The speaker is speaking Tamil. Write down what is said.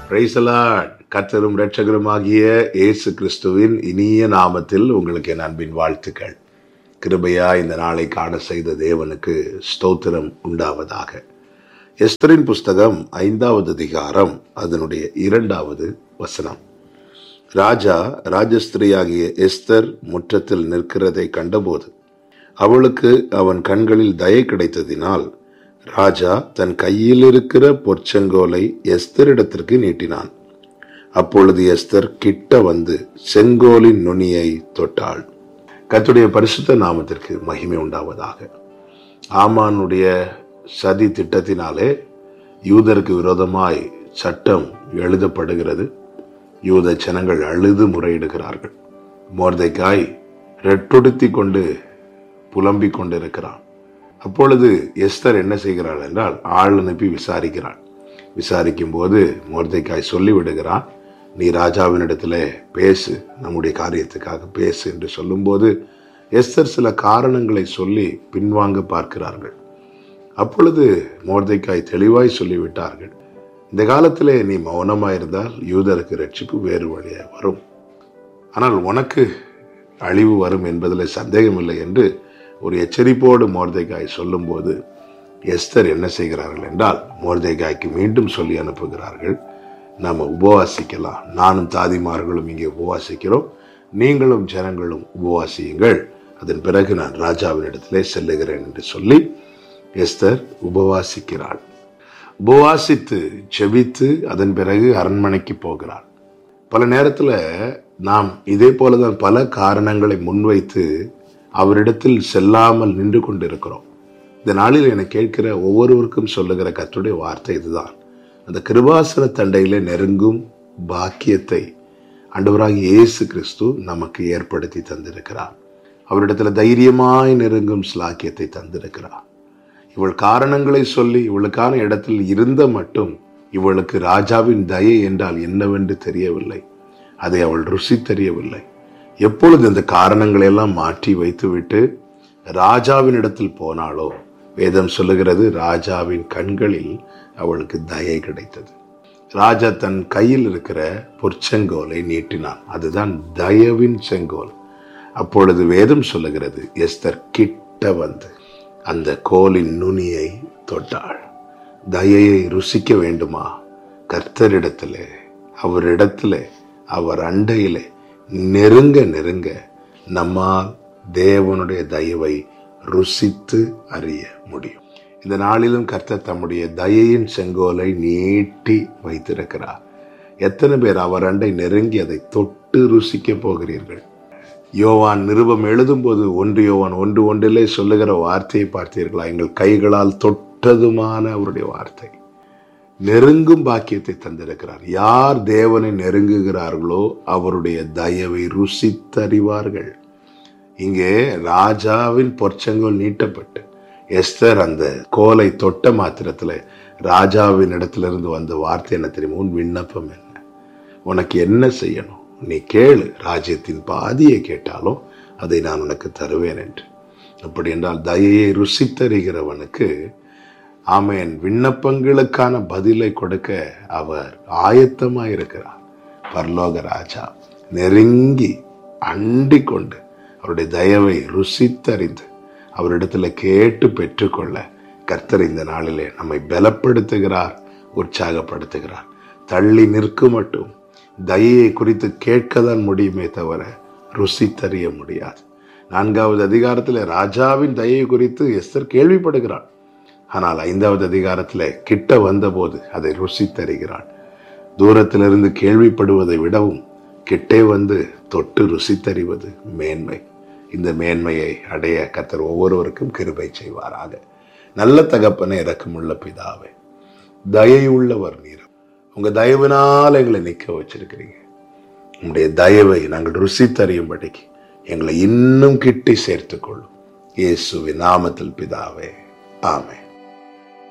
பிரைசலாட் கர்த்தரும் இரட்சகருமாகிய இயேசு கிறிஸ்துவின் இனிய நாமத்தில் உங்களுக்கு என் அன்பின் வாழ்த்துக்கள் கிருபையா இந்த நாளை காண செய்த தேவனுக்கு ஸ்தோத்திரம் உண்டாவதாக எஸ்தரின் புஸ்தகம் ஐந்தாவது அதிகாரம் அதனுடைய இரண்டாவது வசனம் ராஜா ராஜஸ்திரியாகிய எஸ்தர் முற்றத்தில் நிற்கிறதை கண்டபோது அவளுக்கு அவன் கண்களில் தயை கிடைத்ததினால் ராஜா தன் கையில் இருக்கிற பொற்செங்கோலை எஸ்தரிடத்திற்கு நீட்டினான் அப்பொழுது எஸ்தர் கிட்ட வந்து செங்கோலின் நுனியை தொட்டாள் கர்த்தருடைய பரிசுத்த நாமத்திற்கு மகிமை உண்டாவதாக ஆமானுடைய சதி திட்டத்தினாலே யூதருக்கு விரோதமாய் சட்டம் எழுதப்படுகிறது யூத ஜனங்கள் அழுது முறையிடுகிறார்கள் மோர்தைக்காய் ரெட்டுடுத்தி கொண்டு புலம்பிக் கொண்டிருக்கிறான் அப்பொழுது எஸ்தர் என்ன செய்கிறாள் என்றால் ஆள் அனுப்பி விசாரிக்கிறாள் விசாரிக்கும் போது மோர்தைக்காய் சொல்லிவிடுகிறான் நீ ராஜாவினிடத்துல பேசு நம்முடைய காரியத்துக்காக பேசு என்று சொல்லும்போது எஸ்தர் சில காரணங்களை சொல்லி பின்வாங்க பார்க்கிறார்கள் அப்பொழுது மோர்தைக்காய் தெளிவாய் சொல்லிவிட்டார்கள் இந்த காலத்திலே நீ மௌனமாயிருந்தால் யூதருக்கு ரட்சிப்பு வேறு வழியாக வரும் ஆனால் உனக்கு அழிவு வரும் என்பதில் சந்தேகமில்லை என்று ஒரு எச்சரிப்போடு மோர்தைகாய் சொல்லும்போது எஸ்தர் என்ன செய்கிறார்கள் என்றால் மோர்தைகாய்க்கு மீண்டும் சொல்லி அனுப்புகிறார்கள் நாம் உபவாசிக்கலாம் நானும் தாதிமார்களும் இங்கே உபவாசிக்கிறோம் நீங்களும் ஜனங்களும் உபவாசியுங்கள் அதன் பிறகு நான் ராஜாவினிடத்திலே செல்லுகிறேன் என்று சொல்லி எஸ்தர் உபவாசிக்கிறாள் உபவாசித்து செபித்து அதன் பிறகு அரண்மனைக்கு போகிறாள் பல நேரத்தில் நாம் இதே போலதான் பல காரணங்களை முன்வைத்து அவரிடத்தில் செல்லாமல் நின்று கொண்டிருக்கிறோம் இந்த நாளில் என கேட்கிற ஒவ்வொருவருக்கும் சொல்லுகிற கத்துடைய வார்த்தை இதுதான் அந்த கிருபாசன தண்டையில நெருங்கும் பாக்கியத்தை ஆண்டவராக இயேசு கிறிஸ்து நமக்கு ஏற்படுத்தி தந்திருக்கிறார் அவரிடத்துல தைரியமாய் நெருங்கும் ஸ்லாக்கியத்தை தந்திருக்கிறார் இவள் காரணங்களை சொல்லி இவளுக்கான இடத்தில் இருந்த மட்டும் இவளுக்கு ராஜாவின் தயை என்றால் என்னவென்று தெரியவில்லை அதை அவள் ருசி தெரியவில்லை எப்பொழுது இந்த காரணங்களை எல்லாம் மாற்றி வைத்துவிட்டு ராஜாவின் இடத்தில் போனாலோ வேதம் சொல்லுகிறது ராஜாவின் கண்களில் அவளுக்கு தயை கிடைத்தது ராஜா தன் கையில் இருக்கிற பொற்செங்கோலை நீட்டினான் அதுதான் தயவின் செங்கோல் அப்பொழுது வேதம் சொல்லுகிறது எஸ்தர் கிட்ட வந்து அந்த கோலின் நுனியை தொட்டாள் தயையை ருசிக்க வேண்டுமா கர்த்தரிடத்திலே அவரிடத்திலே அவர் அண்டையிலே நெருங்க நெருங்க நம்மால் தேவனுடைய தயவை ருசித்து அறிய முடியும் இந்த நாளிலும் கர்த்தர் தம்முடைய தயையின் செங்கோலை நீட்டி வைத்திருக்கிறார் எத்தனை பேர் அவர் அண்டை நெருங்கி அதை தொட்டு ருசிக்க போகிறீர்கள் யோவான் நிருபம் எழுதும்போது ஒன்று யோவான் ஒன்று ஒன்றிலே சொல்லுகிற வார்த்தையை பார்த்தீர்களா எங்கள் கைகளால் தொட்டதுமான அவருடைய வார்த்தை நெருங்கும் பாக்கியத்தை தந்திருக்கிறார் யார் தேவனை நெருங்குகிறார்களோ அவருடைய தயவை ருசித்தறிவார்கள் இங்கே ராஜாவின் பொற்சங்கோல் நீட்டப்பட்டு எஸ்தர் அந்த கோலை தொட்ட மாத்திரத்துல ராஜாவின் இடத்திலிருந்து வந்த வார்த்தை என்ன தெரியுமா உன் விண்ணப்பம் என்ன உனக்கு என்ன செய்யணும் நீ கேளு ராஜ்யத்தின் பாதியை கேட்டாலும் அதை நான் உனக்கு தருவேன் என்று அப்படி என்றால் தயையை ருசித்தறிகிறவனுக்கு ஆமேன் விண்ணப்பங்களுக்கான பதிலை கொடுக்க அவர் ஆயத்தமாக இருக்கிறார் பரலோக ராஜா நெருங்கி அண்டி கொண்டு அவருடைய தயவை ருசித்தறிந்து அவரிடத்துல கேட்டு பெற்றுக்கொள்ள கர்த்தர் இந்த நாளிலே நம்மை பலப்படுத்துகிறார் உற்சாகப்படுத்துகிறார் தள்ளி நிற்க மட்டும் தயையை குறித்து கேட்கத்தான் முடியுமே தவிர ருசித்தறிய முடியாது நான்காவது அதிகாரத்தில் ராஜாவின் தயையை குறித்து எஸ்தர் கேள்விப்படுகிறாள் ஆனால் ஐந்தாவது அதிகாரத்தில் கிட்ட வந்தபோது அதை ருசித்தறிகிறாள் தூரத்திலிருந்து கேள்விப்படுவதை விடவும் கிட்டே வந்து தொட்டு ருசித்தறிவது மேன்மை இந்த மேன்மையை அடைய கத்தர் ஒவ்வொருவருக்கும் கிருபை செய்வாராக நல்ல தகப்பனை இறக்கமுள்ள பிதாவே தயையுள்ளவர் நீர் உங்க தயவினால் எங்களை நிற்க வச்சிருக்கிறீங்க உங்களுடைய தயவை நாங்கள் ருசித்தறியும்படிக்கு எங்களை இன்னும் கிட்டி சேர்த்துக்கொள்ளும் இயேசுவின் நாமத்தில் பிதாவே ஆமே